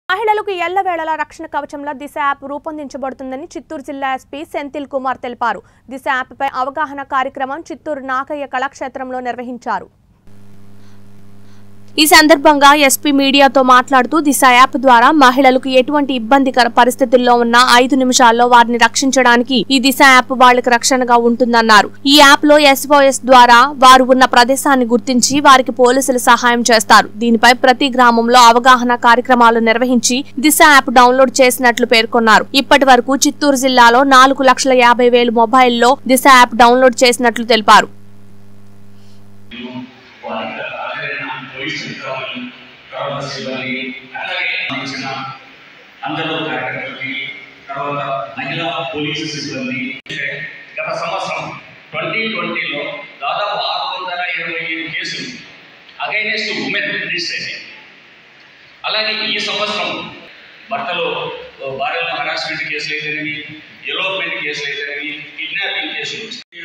మహిళలకు ఎల్లవేళలా రక్షణ కవచంలో దిశ యాప్ రూపొందించబడుతుందని చిత్తూరు జిల్లా ఎస్పీ సెంథిల్ కుమార్ తెలిపారు దిశ యాప్పై అవగాహన కార్యక్రమం చిత్తూరు నాగయ్య కళాక్షేత్రంలో నిర్వహించారు ఈ సందర్భంగా ఎస్పీ మీడియాతో మాట్లాడుతూ దిశ యాప్ ద్వారా మహిళలకు ఎటువంటి ఇబ్బందికర పరిస్థితుల్లో ఉన్న ఐదు నిమిషాల్లో వారిని రక్షించడానికి ఈ దిశ యాప్ వాళ్ళకి రక్షణగా ఉంటుందన్నారు ఈ యాప్ లో ఎస్ఓఎస్ ద్వారా వారు ఉన్న ప్రదేశాన్ని గుర్తించి వారికి పోలీసులు సహాయం చేస్తారు దీనిపై ప్రతి గ్రామంలో అవగాహన కార్యక్రమాలు నిర్వహించి దిశ యాప్ డౌన్లోడ్ చేసినట్లు పేర్కొన్నారు ఇప్పటి వరకు చిత్తూరు జిల్లాలో నాలుగు లక్షల యాభై వేలు మొబైల్లో దిశ యాప్ డౌన్లోడ్ చేసినట్లు తెలిపారు వాళ్ళకి హాజరైన పోలీసు అధికారులు తర్వాత సిబ్బంది అలాగే అందించిన అందరూ కార్యకర్తలకి తర్వాత మహిళా పోలీసు సిబ్బంది గత సంవత్సరం ట్వంటీ ట్వంటీలో దాదాపు ఆరు వందల ఇరవై ఏడు కేసులు అగైనెస్ట్ ఉమెన్ రిజిస్టర్ అయ్యాయి అలాగే ఈ సంవత్సరం భర్తలో భార్యల హరాస్మెంట్ కేసులు అయితేనేవి ఎలోప్మెంట్ కేసులు అయితేనేవి కిడ్నాపింగ్ కేసులు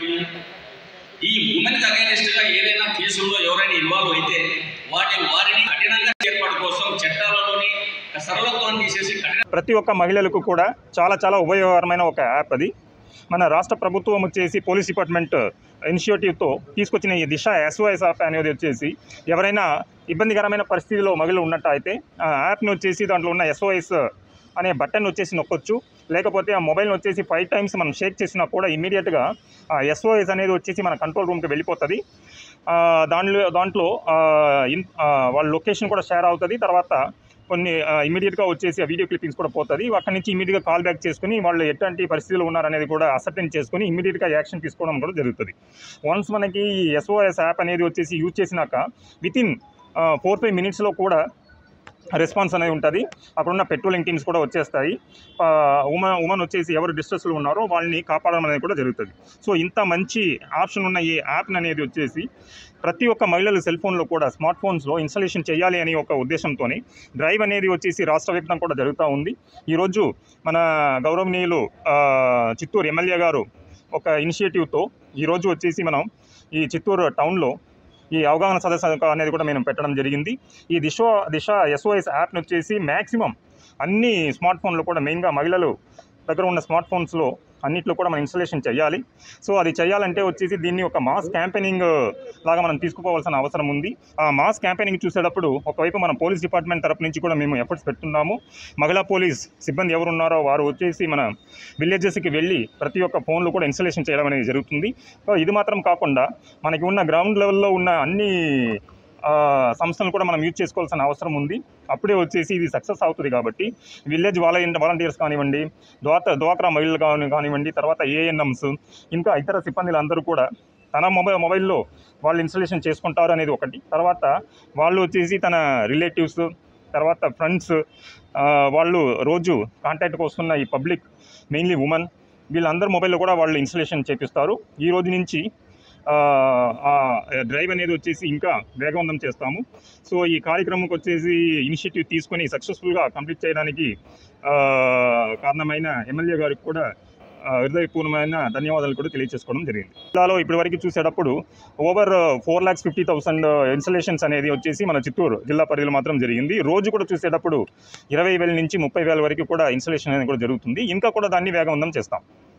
ఈ ఉమెన్కి అగైనెస్ట్ గా ఏదైనా కేసుల్లో ఎవరైనా ఇన్వాల్వ్ అయితే వాటి వారిని కఠినంగా ఏర్పాటు కోసం చట్టాలలోని సరళత్వాన్ని తీసేసి కఠిన ప్రతి ఒక్క మహిళలకు కూడా చాలా చాలా ఉపయోగకరమైన ఒక యాప్ అది మన రాష్ట్ర ప్రభుత్వం వచ్చేసి పోలీస్ డిపార్ట్మెంట్ ఇనిషియేటివ్తో తీసుకొచ్చిన ఈ దిశ ఎస్ఓఎస్ యాప్ అనేది వచ్చేసి ఎవరైనా ఇబ్బందికరమైన పరిస్థితిలో మహిళలు ఉన్నట్టు అయితే ఆ యాప్ని వచ్చేసి దాంట్లో ఉన్న ఎస్ఓఎస్ అనే బటన్ వచ్చేసి నొక్కొచ్చు లేకపోతే ఆ మొబైల్ని వచ్చేసి ఫైవ్ టైమ్స్ మనం షేక్ చేసినా కూడా ఇమీడియట్గా ఆ ఎస్ఓఎస్ అనేది వచ్చేసి మన కంట్రోల్ రూమ్కి వెళ్ళిపోతుంది ఆ, దాంట్లో దాంట్లో ఆ, ఇన్- ఆ, వాళ్ళ లొకేషన్ కూడా షేర్ అవుతుంది తర్వాత కొన్ని ఇమీడియట్గా వచ్చేసి ఆ వీడియో క్లిప్పింగ్స్ కూడా పోతుంది అక్కడి నుంచి ఇమీడియట్గా కాల్ బ్యాక్ చేసుకుని వాళ్ళు ఎట్లాంటి పరిస్థితులు ఉన్నారనేది కూడా అసర్టైన్ చేసుకుని ఇమీడియట్గా యాక్షన్ తీసుకోవడం కూడా జరుగుతుంది వన్స్ మనకి ఈ ఎస్ఓఎస్ యాప్ అనేది వచ్చేసి యూజ్ చేసినాక విత్ ఇన్ ఫోర్ ఫైవ్ మినిట్స్లో కూడా రెస్పాన్స్ అనేది ఉంటుంది అక్కడ ఉన్న పెట్రోలింగ్ టీమ్స్ కూడా వచ్చేస్తాయి ఉమెన్ ఉమెన్ వచ్చేసి ఎవరు డిస్ట్రెస్లో ఉన్నారో వాళ్ళని కాపాడడం అనేది కూడా జరుగుతుంది సో ఇంత మంచి ఆప్షన్ ఉన్న ఈ యాప్ అనేది వచ్చేసి ప్రతి ఒక్క మహిళలు సెల్ ఫోన్లో కూడా స్మార్ట్ ఫోన్స్లో ఇన్స్టాలేషన్ చేయాలి అని ఒక ఉద్దేశంతో డ్రైవ్ అనేది వచ్చేసి రాష్ట్ర వ్యాప్తంగా కూడా జరుగుతూ ఉంది ఈరోజు మన గౌరవనీయులు ఆ, చిత్తూరు ఎమ్మెల్యే గారు ఒక ఇనిషియేటివ్తో ఈరోజు వచ్చేసి మనం ఈ చిత్తూరు టౌన్లో ఈ అవగాహన సదస్సు అనేది కూడా మేము పెట్టడం జరిగింది ఈ దిశ దిశ ఎస్ఓఎస్ యాప్ని వచ్చేసి మ్యాక్సిమం అన్ని స్మార్ట్ ఫోన్లు కూడా మెయిన్గా మహిళలు దగ్గర ఉన్న స్మార్ట్ ఫోన్స్లో అన్నిట్లో కూడా మనం ఇన్స్టలేషన్ చేయాలి సో అది చేయాలంటే వచ్చేసి దీన్ని ఒక మాస్ క్యాంపెయినింగ్ లాగా మనం తీసుకుపోవాల్సిన అవసరం ఉంది ఆ మాస్ క్యాంపెయినింగ్ చూసేటప్పుడు ఒకవైపు మన పోలీస్ డిపార్ట్మెంట్ తరపు నుంచి కూడా మేము ఎఫర్ట్స్ పెడుతున్నాము మహిళా పోలీస్ సిబ్బంది ఎవరు ఉన్నారో వారు వచ్చేసి మన విలేజెస్కి వెళ్ళి ప్రతి ఒక్క ఫోన్లు కూడా ఇన్స్టలేషన్ చేయడం అనేది జరుగుతుంది సో ఇది మాత్రం కాకుండా మనకి ఉన్న గ్రౌండ్ లెవెల్లో ఉన్న అన్ని ఆ, సంస్థలను కూడా మనం యూజ్ చేసుకోవాల్సిన అవసరం ఉంది అప్పుడే వచ్చేసి ఇది సక్సెస్ అవుతుంది కాబట్టి విలేజ్ వాలంటీ వాలంటీర్స్ కానివ్వండి ద్వాత డ్వాక్రా మహిళలు కాని కానివ్వండి తర్వాత ఏఎన్ఎంస్ ఇంకా ఇతర సిబ్బందులు అందరూ కూడా తన మొబైల్ మొబైల్లో వాళ్ళు ఇన్స్టలేషన్ చేసుకుంటారు అనేది ఒకటి తర్వాత వాళ్ళు వచ్చేసి తన రిలేటివ్స్ తర్వాత ఫ్రెండ్స్ వాళ్ళు రోజు కాంటాక్ట్కి వస్తున్న ఈ పబ్లిక్ మెయిన్లీ ఉమెన్ వీళ్ళందరి మొబైల్లో కూడా వాళ్ళు ఇన్స్టలేషన్ చేపిస్తారు ఈ రోజు నుంచి ఆ, ఆ డ్రైవ్ అనేది వచ్చేసి ఇంకా వేగవంతం చేస్తాము సో ఈ కార్యక్రమంకి వచ్చేసి ఇనిషియేటివ్ తీసుకొని సక్సెస్ఫుల్గా కంప్లీట్ చేయడానికి ఆ, కారణమైన ఎమ్మెల్యే గారికి కూడా ఆ, హృదయపూర్వమైన ధన్యవాదాలు కూడా తెలియజేసుకోవడం జరిగింది జిల్లాలో ఇప్పటివరకు చూసేటప్పుడు over four lakhs fifty thousand installations అనేది వచ్చేసి మన చిత్తూరు జిల్లా పరిధిలో మాత్రం జరిగింది రోజు కూడా చూసేటప్పుడు ఇరవై వేల నుంచి ముప్పై వేల వరకు కూడా ఇన్స్టలేషన్ అనేది కూడా జరుగుతుంది ఇంకా కూడా దాన్ని వేగవంతం చేస్తాం